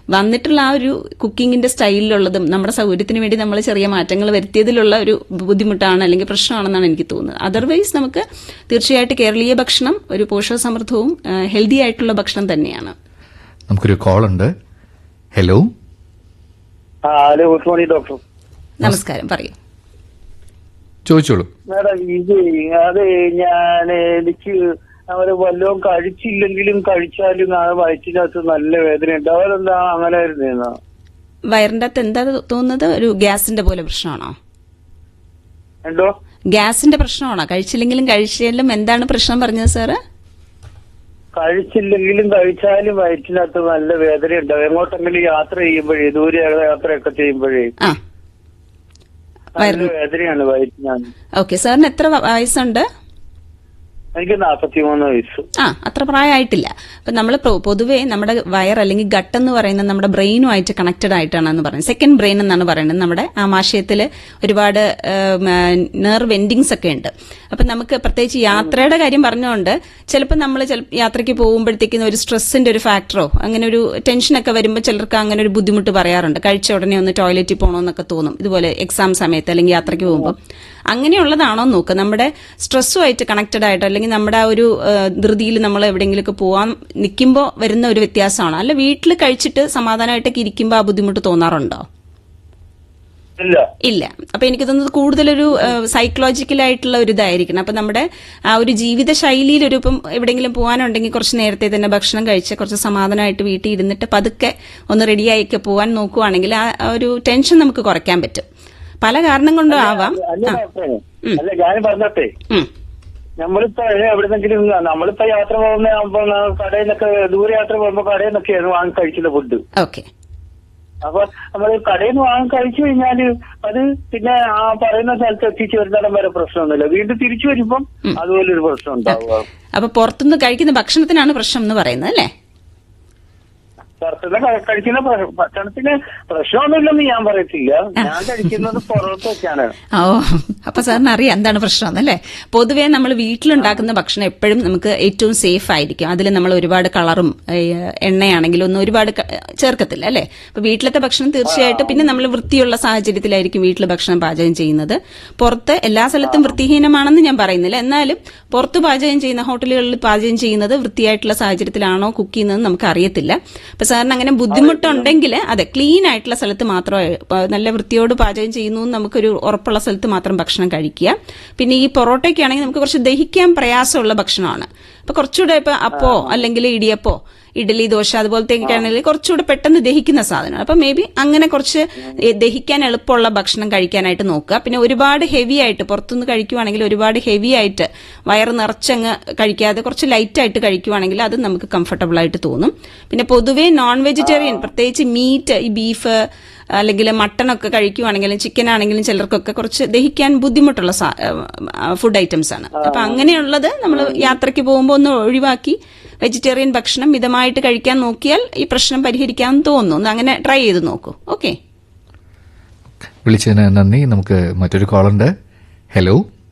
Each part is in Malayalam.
വന്നിട്ടുള്ള ആ ഒരു കുക്കിങ്ങിന്റെ സ്റ്റൈലിലുള്ളതും നമ്മുടെ സൗകര്യത്തിന് വേണ്ടി നമ്മൾ ചെറിയ മാറ്റങ്ങൾ വരുത്തിയതിലുള്ള ഒരു ബുദ്ധിമുട്ടാണ് അല്ലെങ്കിൽ പ്രശ്നമാണെന്നാണ് എനിക്ക് തോന്നുന്നത് അതർവൈസ് നമുക്ക് തീർച്ചയായിട്ടും കേരളീയ ഭക്ഷണം ഒരു പോഷകസമൃദ്ധവും ഹെൽത്തി ആയിട്ടുള്ള ഭക്ഷണം തന്നെയാണ് നമുക്കൊരു കോൾ ഉണ്ട് ഹലോ ആ ഹലോ ഗുഡ് മോർണിംഗ് ഡോക്ടർ നമസ്കാരം പറയൂ ചോദിച്ചോളൂ മാഡം ഇത് അത് ഞാൻ എനിക്ക് അവര് വല്ലതും കഴിച്ചില്ലെങ്കിലും കഴിച്ചാലും ആ വയറ്റിനകത്ത് നല്ല വേദന ഉണ്ട് അവരെന്താ അങ്ങനെ വരുന്നേന്നാ വയറിന്റെ അകത്ത് എന്താ തോന്നുന്നത് ഒരു ഗ്യാസിന്റെ പോലെ പ്രശ്നമാണോ എന്തോ ഗ്യാസിന്റെ പ്രശ്നമാണോ കഴിച്ചില്ലെങ്കിലും കഴിച്ചാലും എന്താണ് പ്രശ്നം പറഞ്ഞത് സാറ് കഴിച്ചില്ലെങ്കിലും കഴിച്ചാലും വയറ്റിനകത്ത് നല്ല വേദന ഉണ്ട് എങ്ങോട്ടെങ്കിലും യാത്ര ചെയ്യുമ്പോഴേ ദൂരെ യാത്രയൊക്കെ ചെയ്യുമ്പോഴേ ആ നല്ല വയറിന് വേദനയാണ് വയറ്റിനകത്ത് ഓക്കെ സാറിന് എത്ര വ- വയസ്സുണ്ട് എനിക്ക് നാപ്പത്തിമൂന്ന് വയസ്സ് ആ അത്ര പ്രായമായിട്ടില്ല അപ്പൊ നമ്മൾ പൊതുവേ നമ്മുടെ വയർ അല്ലെങ്കിൽ ഗട്ട് എന്ന് പറയുന്നത് നമ്മുടെ ബ്രെയിനുമായിട്ട് കണക്റ്റഡ് ആയിട്ടാണെന്ന് പറയുന്നത് സെക്കൻഡ് ബ്രെയിൻ എന്നാണ് പറയുന്നത് നമ്മുടെ ആമാശയത്തിൽ ഒരുപാട് നെർവ് എൻഡിങ്സ് ഒക്കെ ഉണ്ട് അപ്പൊ നമുക്ക് പ്രത്യേകിച്ച് യാത്രയുടെ കാര്യം പറഞ്ഞുകൊണ്ട് ചിലപ്പോൾ നമ്മൾ യാത്രയ്ക്ക് പോകുമ്പോഴത്തേക്കും ഒരു സ്ട്രെസ്സിന്റെ ഒരു ഫാക്ടറോ അങ്ങനെ ഒരു ടെൻഷനൊക്കെ വരുമ്പോൾ ചിലർക്ക് അങ്ങനെ ഒരു ബുദ്ധിമുട്ട് പറയാറുണ്ട് കഴിച്ച ഉടനെ ഒന്ന് ടോയ്ലറ്റിൽ പോകണമെന്നൊക്കെ തോന്നും ഇതുപോലെ എക്സാം സമയത്ത് അല്ലെങ്കിൽ യാത്രയ്ക്ക് പോകുമ്പോൾ അങ്ങനെയുള്ളതാണോ നോക്കുക നമ്മുടെ സ്ട്രെസ്സുമായിട്ട് കണക്റ്റഡ് ആയിട്ടോ അല്ലെങ്കിൽ നമ്മുടെ ആ ഒരു ധൃതിയിൽ നമ്മൾ എവിടെയെങ്കിലുമൊക്കെ പോകാൻ നിൽക്കുമ്പോൾ വരുന്ന ഒരു വ്യത്യാസമാണോ അല്ല വീട്ടിൽ കഴിച്ചിട്ട് സമാധാനമായിട്ടൊക്കെ ഇരിക്കുമ്പോൾ ആ ബുദ്ധിമുട്ട് തോന്നാറുണ്ടോ ഇല്ല ഇല്ല അപ്പൊ എനിക്ക് തോന്നുന്നത് കൂടുതലൊരു സൈക്കോളജിക്കൽ ആയിട്ടുള്ള ഒരു ഇതായിരിക്കണം അപ്പൊ നമ്മുടെ ആ ഒരു ജീവിത ശൈലിയിൽ ഒരു ഇപ്പം എവിടെയെങ്കിലും പോകാനുണ്ടെങ്കിൽ കുറച്ച് നേരത്തെ തന്നെ ഭക്ഷണം കഴിച്ച് കുറച്ച് സമാധാനമായിട്ട് വീട്ടിൽ ഇരുന്നിട്ട് പതുക്കെ ഒന്ന് റെഡിയായിക്കെ പോകാൻ നോക്കുവാണെങ്കിൽ ആ ആ ഒരു ടെൻഷൻ നമുക്ക് കുറയ്ക്കാൻ പറ്റും പല കാരണം കൊണ്ടും ആവാം അല്ല ആ. ഡോക്ടറെ അല്ല ഞാൻ പറഞ്ഞോട്ടെ ഉം. നമ്മളിപ്പോ എവിടെന്നെങ്കിലും നമ്മളിപ്പോ യാത്ര പോകുന്ന ആകുമ്പോ കടയിൽ നിന്നൊക്കെ ദൂരെ യാത്ര പോകുമ്പോ കടയിൽ നിന്നൊക്കെയാണ് വാങ്ങി കഴിക്കുന്ന ഫുഡ് ഓക്കെ അപ്പൊ നമ്മൾ കടയിൽ നിന്ന് വാങ്ങി കഴിച്ചു കഴിഞ്ഞാല് അത് പിന്നെ ആ പറയുന്ന സ്ഥലത്ത് എത്തിച്ചു വരുന്നിടം വരെ പ്രശ്നമൊന്നുമില്ല വീണ്ടും തിരിച്ചു വരുമ്പം അതുപോലെ ഒരു പ്രശ്നം ഉണ്ടാവുക അപ്പൊ പുറത്തുനിന്ന് കഴിക്കുന്ന ഭക്ഷണത്തിനാണ് പ്രശ്നം എന്ന് പറയുന്നത് അല്ലേ പുറത്തുനിന്ന് ക- കഴിക്കുന്ന ഭ- ഭക്ഷണത്തിന് പ്രശ്നമൊന്നുമില്ലെന്ന് ഞാൻ പറയത്തില്ല ഞാൻ കഴിക്കുന്നത് പുറത്തൊക്കെയാണ് ഓ അപ്പൊ സാറിന് അറിയാം എന്താണ് പ്രശ്നം എന്നല്ലേ പൊതുവേ നമ്മൾ വീട്ടിലുണ്ടാക്കുന്ന ഭക്ഷണം എപ്പോഴും നമുക്ക് ഏറ്റവും സേഫ് ആയിരിക്കും അതിൽ നമ്മൾ ഒരുപാട് കളറും ഏഹ്, എണ്ണയാണെങ്കിലും ഒന്നും ഒരുപാട് ക- ചേർക്കത്തില്ല അല്ലേ അപ്പൊ വീട്ടിലത്തെ ഭക്ഷണം തീർച്ചയായിട്ടും പിന്നെ നമ്മൾ വൃത്തിയുള്ള സാഹചര്യത്തിലായിരിക്കും വീട്ടിൽ ഭക്ഷണം പാചകം ചെയ്യുന്നത് പുറത്ത് എല്ലാ സ്ഥലത്തും വൃത്തിഹീനമാണെന്ന് ഞാൻ പറയുന്നില്ല എന്നാലും പുറത്ത് പാചകം ചെയ്യുന്ന ഹോട്ടലുകളിൽ പാചകം ചെയ്യുന്നത് വൃത്തിയായിട്ടുള്ള സാഹചര്യത്തിലാണോ കുക്ക് ചെയ്യുന്നത് നമുക്ക് അറിയത്തില്ല അപ്പൊ സാറിന് അങ്ങനെ ബുദ്ധിമുട്ടുണ്ടെങ്കിൽ അതെ ക്ലീൻ ആയിട്ടുള്ള സ്ഥലത്ത് മാത്രമേ ഇപ്പൊ നല്ല വൃത്തിയോട് പാചകം ചെയ്യുന്നു എന്ന് നമുക്കൊരു ഉറപ്പുള്ള സ്ഥലത്ത് മാത്രം ഭക്ഷണം കഴിക്കുക പിന്നെ ഈ പൊറോട്ടയ്ക്ക് ആണെങ്കിൽ നമുക്ക് കുറച്ച് ദഹിക്കാൻ പ്രയാസമുള്ള ഭക്ഷണമാണ് അപ്പൊ കുറച്ചുകൂടെ ഇപ്പൊ അപ്പോ അല്ലെങ്കിൽ ഇടിയപ്പോ ഇഡലി ദോശ അതുപോലത്തെ ആണെങ്കിൽ കുറച്ചുകൂടെ പെട്ടെന്ന് ദഹിക്കുന്ന സാധനമാണ് അപ്പൊ മേ ബി അങ്ങനെ കുറച്ച് ഏ, ദഹിക്കാൻ എളുപ്പമുള്ള ഭക്ഷണം കഴിക്കാനായിട്ട് നോക്കുക പിന്നെ ഒരുപാട് ഹെവി ആയിട്ട് പുറത്തുനിന്ന് കഴിക്കുവാണെങ്കിൽ ഒരുപാട് ഹെവി ആയിട്ട് വയറ് നിറച്ചങ്ങ് കഴിക്കാതെ കുറച്ച് ലൈറ്റ് ആയിട്ട് കഴിക്കുവാണെങ്കിൽ അത് നമുക്ക് കംഫർട്ടബിൾ ആയിട്ട് തോന്നും പിന്നെ പൊതുവേ നോൺ വെജിറ്റേറിയൻ പ്രത്യേകിച്ച് മീറ്റ് ഈ ബീഫ് അല്ലെങ്കിൽ മട്ടണൊക്കെ കഴിക്കുവാണെങ്കിലും ചിക്കൻ ആണെങ്കിലും ചിലർക്കൊക്കെ കുറച്ച് ദഹിക്കാൻ ബുദ്ധിമുട്ടുള്ള ഫുഡ് ഐറ്റംസ് ആണ് അപ്പൊ അങ്ങനെയുള്ളത് നമ്മൾ യാത്രയ്ക്ക് പോകുമ്പോൾ ഒന്ന് ഒഴിവാക്കി വെജിറ്റേറിയൻ ഭക്ഷണം മിതമായിട്ട് കഴിക്കാൻ നോക്കിയാൽ ഈ പ്രശ്നം പരിഹരിക്കാമെന്ന് തോന്നുന്നു ഒന്ന് അങ്ങനെ ട്രൈ ചെയ്ത് നോക്കൂ ഓക്കെ വിളിച്ചതിന് നന്ദി നമുക്ക് മറ്റൊരു കോളുണ്ട് ഹലോ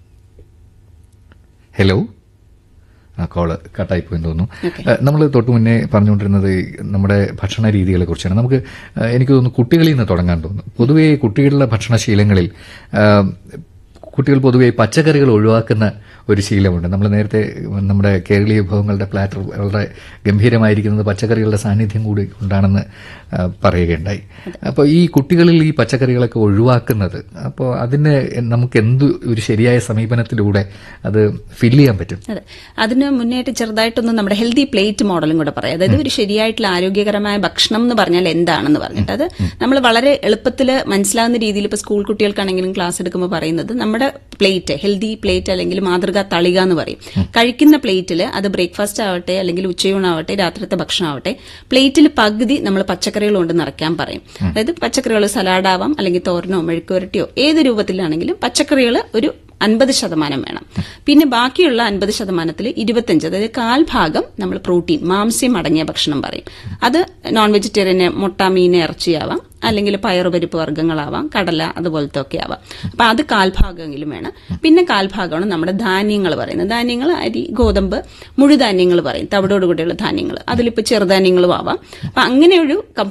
ഹലോ ആ കോള് കട്ടായി പോയെന്ന് തോന്നുന്നു നമ്മൾ തൊട്ട് മുന്നേ പറഞ്ഞുകൊണ്ടിരുന്നത് ഈ നമ്മുടെ ഭക്ഷണ രീതികളെ കുറിച്ചാണ് നമുക്ക് ഏഹ്, എനിക്ക് തോന്നുന്നു കുട്ടികളിൽ നിന്ന് തുടങ്ങാൻ തോന്നുന്നു പൊതുവേ കുട്ടികളുടെ ഭക്ഷണശീലങ്ങളിൽ ഏഹ്, കുട്ടികൾ പൊതുവെ പച്ചക്കറികൾ ഒഴിവാക്കുന്ന ഒരു ശീലമുണ്ട് നമ്മൾ നേരത്തെ നമ്മുടെ കേരളീയ വിഭവങ്ങളുടെ പ്ലാറ്റർ വളരെ ഗംഭീരമായിരിക്കുന്നത് പച്ചക്കറികളുടെ സാന്നിധ്യം കൂടി കൊണ്ടാണെന്ന് ആ, പറയുകയുണ്ടായി അപ്പോൾ ഈ കുട്ടികളിൽ ഈ പച്ചക്കറികളൊക്കെ ഒഴിവാക്കുന്നത് അപ്പോൾ അതിന് നമുക്ക് എന്ത് ഒരു ശരിയായ സമീപനത്തിലൂടെ അത് ഫില്ല് ചെയ്യാൻ പറ്റും അതെ അതിന് മുന്നേറ്റ് ചെറുതായിട്ടൊന്ന് നമ്മുടെ ഹെൽത്തി പ്ലേറ്റ് മോഡലും കൂടെ പറയാം അതായത് ഒരു ശരിയായിട്ടുള്ള ആരോഗ്യകരമായ ഭക്ഷണം എന്ന് പറഞ്ഞാൽ എന്താണെന്ന് പറഞ്ഞിട്ട് അത് നമ്മൾ വളരെ എളുപ്പത്തിൽ മനസ്സിലാവുന്ന രീതിയിൽ ഇപ്പോൾ സ്കൂൾ കുട്ടികൾക്കാണെങ്കിലും ക്ലാസ് എടുക്കുമ്പോൾ പറയുന്നത് നമ്മുടെ പ്ലേറ്റ് ഹെൽത്തി പ്ലേറ്റ് അല്ലെങ്കിൽ മാതൃകാ തളിക എന്ന് പറയും കഴിക്കുന്ന പ്ലേറ്റിൽ അത് ബ്രേക്ക്ഫാസ്റ്റ് ആവട്ടെ അല്ലെങ്കിൽ ഉച്ചയൂണാവട്ടെ രാത്രിത്തെ ഭക്ഷണം ആവട്ടെ പ്ലേറ്റിൽ പകുതി നമ്മൾ പച്ചക്കറികൾ കൊണ്ട് നിറയ്ക്കാൻ പറയും അതായത് പച്ചക്കറികൾ സലാഡാവാം അല്ലെങ്കിൽ തോരനോ മെഴുക്കുവരട്ടിയോ ഏത് രൂപത്തിലാണെങ്കിലും പച്ചക്കറികൾ ഒരു അൻപത് ശതമാനം വേണം പിന്നെ ബാക്കിയുള്ള അൻപത് ശതമാനത്തിൽ ഇരുപത്തഞ്ച് അതായത് കാൽ ഭാഗം നമ്മൾ പ്രോട്ടീൻ മാംസ്യം അടങ്ങിയ ഭക്ഷണം പറയും അത് നോൺ വെജിറ്റേറിയന് മുട്ട മീൻ ഇറച്ചിയാവാം അല്ലെങ്കിൽ പയറുപരിപ്പ് വർഗ്ഗങ്ങളാവാം കടല അതുപോലത്തെ ഒക്കെ ആവാം അപ്പൊ അത് കാൽഭാഗമെങ്കിലും വേണം പിന്നെ കാൽഭാഗമാണ് നമ്മുടെ ധാന്യങ്ങൾ പറയുന്നത് ധാന്യങ്ങൾ അരി ഗോതമ്പ് മുഴുധാന്യങ്ങൾ പറയും തവിടോട് കൂടിയുള്ള ധാന്യങ്ങൾ അതിലിപ്പോൾ ചെറുധാന്യങ്ങളും ആവാം അപ്പൊ അങ്ങനെ ഒരു